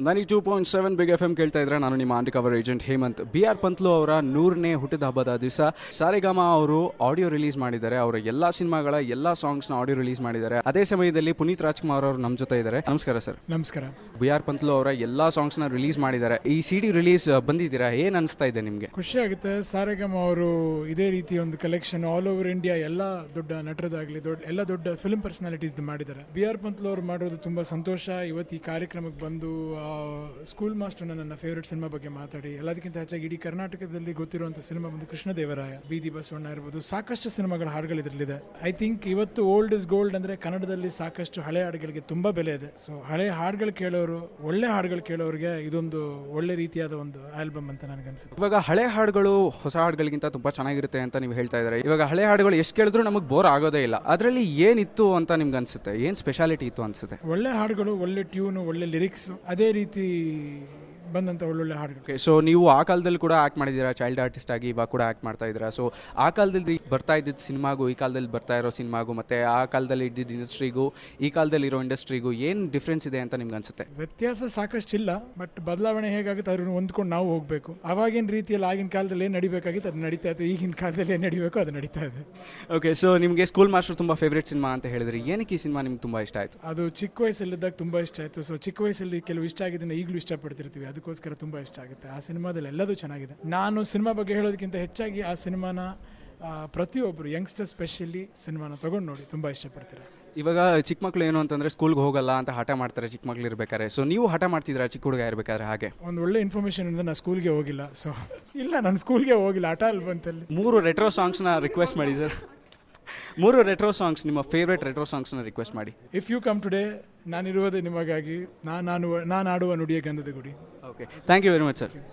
ನನಗೆ two point seven big F M ಕೇಳ್ತಾ ಇದ್ರೆ ನಾನು ನಿಮ್ಮ under cover agent Hemant B R Panthulu ಅವರ ನೂರನೇ ಹುಟ್ಟಿದ ಹಬ್ಬದ ದಿವಸ ಸಾರೆಗಾಮ ಅವರು ಆಡಿಯೋ ರಿಲೀಸ್ ಮಾಡಿದ್ದಾರೆ ಅವರ ಎಲ್ಲ ಸಿನಿಮಾಗಳ ಎಲ್ಲ ಸಾಂಗ್ಸ್ನ ಆಡಿಯೋ ರಿಲೀಸ್ ಮಾಡಿದ್ದಾರೆ ಅದೇ ಸಮಯದಲ್ಲಿ ಪುನೀತ್ ರಾಜ್ಕುಮಾರ್ ಅವರು ನಮ್ಮ ಜೊತೆ ಇದ್ದಾರೆ ನಮಸ್ಕಾರ ಸರ್ ನಮಸ್ಕಾರ ಬಿ ಆರ್ ಪಂತ್ಲು ಅವರ ಎಲ್ಲ ಸಾಂಗ್ಸ್ನ ರಿಲೀಸ್ ಮಾಡಿದ್ದಾರೆ ಈ ಸಿ ಡಿ ರಿಲೀಸ್ ಬಂದಿದ್ದೀರಾ ಏನು ಅನಿಸ್ತಾ ಇದೆ ನಿಮಗೆ ಖುಷಿ ಆಗುತ್ತೆ ಸಾರೆಗಮ ಅವರು ಇದೇ ರೀತಿ ಒಂದು ಕಲೆಕ್ಷನ್ ಆಲ್ ಓವರ್ ಇಂಡಿಯಾ ಎಲ್ಲ ದೊಡ್ಡ ನಟರದಾಗಲಿ ದೊಡ್ಡ ಎಲ್ಲ ದೊಡ್ಡ ಫಿಲ್ಮ್ ಪರ್ಸನಾಲಿಟೀಸ್ ಮಾಡಿದ್ದಾರೆ ಬಿ ಆರ್ ಪಂತ್ಲು ಅವರು ಮಾಡೋದು ತುಂಬಾ ಸಂತೋಷ ಇವತ್ತು ಈ ಕಾರ್ಯಕ್ರಮಕ್ಕೆ ಬಂದು ಸ್ಕೂಲ್ ಮಾಸ್ಟರ್ ನನ್ನ ಫೇವ್ರೆಟ್ ಸಿನಿಮಾ ಬಗ್ಗೆ ಮಾತಾಡಿ ಎಲ್ಲದಕ್ಕಿಂತ ಹೆಚ್ಚಾಗಿ ಇಡೀ ಕರ್ನಾಟಕದಲ್ಲಿ ಗೊತ್ತಿರುವಂಥ ಸಿನಿಮಾ ಬಂದು ಕೃಷ್ಣದೇವರಾಯ ಬೀದಿ ಬಸವಣ್ಣ ಇರ್ಬೋದು ಸಾಕಷ್ಟು ಸಿನಿಮಾಗಳ ಹಾಡುಗಳು ಇದರಲ್ಲಿದೆ ಐ ಥಿಂಕ್ ಇವತ್ತು ಓಲ್ಡ್ ಇಸ್ ಗೋಲ್ಡ್ ಅಂದ್ರೆ ಕನ್ನಡದಲ್ಲಿ ಸಾಕಷ್ಟು ಹಳೆ ಹಾಡುಗಳಿಗೆ ತುಂಬಾ ಬೆಲೆ ಇದೆ ಸೊ ಹಳೆ ಹಾಡುಗಳು ಕೇಳೋರು ಒಳ್ಳೆ ಹಾಡುಗಳು ಕೇಳೋರಿಗೆ ಇದೊಂದು ಒಳ್ಳೆ ರೀತಿಯಾದ ಒಂದು ಆಲ್ಬಮ್ ಅಂತ ನನಗನ್ಸುತ್ತೆ ಇವಾಗ ಹಳೆ ಹಾಡುಗಳು ಹೊಸ ಹಾಡುಗಳಿಗಿಂತ ತುಂಬಾ ಚೆನ್ನಾಗಿರುತ್ತೆ ಅಂತ ನೀವು ಹೇಳ್ತಾ ಇದ್ದಾರೆ ಇವಾಗ ಹಳೆ ಹಾಡುಗಳು ಎಷ್ಟು ಕೇಳಿದ್ರು ನಮಗೆ ಬೋರ್ ಆಗೋದೇ ಇಲ್ಲ ಅದರಲ್ಲಿ ಏನಿತ್ತು ಅಂತ ನಿಮ್ಗೆ ಅನ್ಸುತ್ತೆ ಏನು ಸ್ಪೆಷಾಲಿಟಿ ಇತ್ತು ಅನ್ಸುತ್ತೆ ಒಳ್ಳೆ ಹಾಡುಗಳು ಒಳ್ಳೆ ಟ್ಯೂನು ಒಳ್ಳೆ ಲಿರಿಕ್ಸ್ ಅದೇ ರೀತಿ ಬಂದಂತ ಒಳ್ಳೊಳ್ಳೆ ಹಾಡುಗಳು ಓಕೆ ಸೊ ನೀವು ಆ ಕಾಲದಲ್ಲಿ ಕೂಡ ಆ್ಯಕ್ಟ್ ಮಾಡಿದ್ದೀರಾ ಚೈಲ್ಡ್ ಆರ್ಟಿಸ್ಟ್ ಆಗಿ ಇವಾಗ ಕೂಡ ಆ್ಯಕ್ಟ್ ಮಾಡ್ತಾ ಇದ್ದೀರಾ ಸೊ ಆ ಕಾಲದಲ್ಲಿ ಬರ್ತಾ ಇದ್ದಿದ್ದ ಸಿನಿಮಾಗೂ ಈ ಕಾಲದಲ್ಲಿ ಬರ್ತಾ ಇರೋ ಸಿನಿಮಾಗೂ ಮತ್ತು ಆ ಕಾಲದಲ್ಲಿ ಇದ್ದಿದ್ದ ಇಂಡಸ್ಟ್ರಿಗೂ ಈ ಕಾಲದಲ್ಲಿ ಇರೋ ಇಂಡಸ್ಟ್ರಿಗೂ ಏನು ಡಿಫ್ರೆನ್ಸ್ ಇದೆ ಅಂತ ನಿಮ್ಗೆ ಅನ್ಸುತ್ತೆ ವ್ಯತ್ಯಾಸ ಸಾಕಷ್ಟಿಲ್ಲ ಬಟ್ ಬದಲಾವಣೆ ಹೇಗಾಗುತ್ತೆ ಅದ್ರ ಹೊಂದ್ಕೊಂಡು ನಾವು ಹೋಗಬೇಕು ಅವಾಗಿನ ರೀತಿಯಲ್ಲಿ ಆಗಿನ ಕಾಲದಲ್ಲಿ ಏನು ನಡಿಬೇಕಾಗಿತ್ತು ಅದು ನಡೀತಾ ಇದೆ ಈಗಿನ ಕಾಲದಲ್ಲಿ ಏನು ನಡಿಬೇಕು ಅದು ನಡೀತಾ ಇದೆ ಓಕೆ ಸೊ ನಿಮಗೆ ಸ್ಕೂಲ್ ಮಾಸ್ಟರ್ ತುಂಬ ಫೇವ್ರೇಟ್ ಸಿನಿಮಾ ಅಂತ ಹೇಳಿದ್ರಿ ಏನಕ್ಕೆ ಈ ಸಿನಿಮಾ ನಿಮ್ಗೆ ತುಂಬ ಇಷ್ಟ ಆಯಿತು ಅದು ಚಿಕ್ಕ ವಯಸ್ಸಲ್ಲಿದ್ದಾಗ ತುಂಬ ಇಷ್ಟ ಆಯಿತು ಸೊ ಚಿಕ್ಕ ವಯಸ್ಸಲ್ಲಿ ಕೆಲವು ಇಷ್ಟ ಆಗಿದ್ದನ್ನ ಈಗಲೂ ಇಷ್ಟಪಡ್ತಿರ್ತೀವಿ ಅದಕ್ಕೋಸ್ಕರ ತುಂಬ ಇಷ್ಟ ಆಗುತ್ತೆ ಆ ಸಿನಿಮಾದಲ್ಲಿ ಎಲ್ಲದೂ ಚೆನ್ನಾಗಿದೆ ನಾನು ಸಿನಿಮಾ ಬಗ್ಗೆ ಹೇಳೋದಕ್ಕಿಂತ ಹೆಚ್ಚಾಗಿ ಆ ಸಿನಿಮಾನ ಆ, ಪ್ರತಿಯೊಬ್ಬರು ಯಂಗ್ಸ್ಟರ್ ಸ್ಪೆಷಲಿ ಸಿನಿಮಾನ ತೊಗೊಂಡು ನೋಡಿ ತುಂಬ ಇಷ್ಟಪಡ್ತೀರಾ ಇವಾಗ ಚಿಕ್ಕ ಮಕ್ಳು ಏನು ಅಂತಂದರೆ ಸ್ಕೂಲ್ಗೆ ಹೋಗಲ್ಲ ಅಂತ ಹಠ ಮಾಡ್ತಾರೆ ಚಿಕ್ಕ ಮಕ್ಳು ಇರ್ಬೇಕಾದ್ರೆ ಸೊ ನೀವು ಹಠ ಮಾಡ್ತಿದ್ದೀರಾ ಚಿಕ್ಕ ಹುಡುಗ ಇರಬೇಕಾದ್ರೆ ಹಾಗೆ ಒಂದು ಒಳ್ಳೆ ಇನ್ಫಾರ್ಮೇಷನ್ ಇಂದ ನಾನು ಸ್ಕೂಲ್ಗೆ ಹೋಗಿಲ್ಲ ಸೊ ಇಲ್ಲ ನಾನು ಸ್ಕೂಲ್ಗೆ ಹೋಗಿಲ್ಲ ಆಟ ಅಲ್ಲಿ ಬಂತಲ್ಲಿ ಮೂರು ರೆಟ್ರೋ ಸಾಂಗ್ಸ್ನ ರಿಕ್ವೆಸ್ಟ್ ಮಾಡಿ ಸರ್ ಮೂರು ರೆಟ್ರೋ ಸಾಂಗ್ಸ್ ನಿಮ್ಮ ಫೇವ್ರೇಟ್ ರೆಟ್ರೋ ಸಾಂಗ್ಸ್ನ ರಿಕ್ವೆಸ್ಟ್ ಮಾಡಿ ಇಫ್ ಯು ಕಮ್ ಟುಡೇ ನಾನಿರುವುದೇ ನಿಮಗಾಗಿ ನಾನು ನಾನು ನಾನು ಆಡುವ ನುಡಿಯ Gandhada Gudi okay thank you very much sir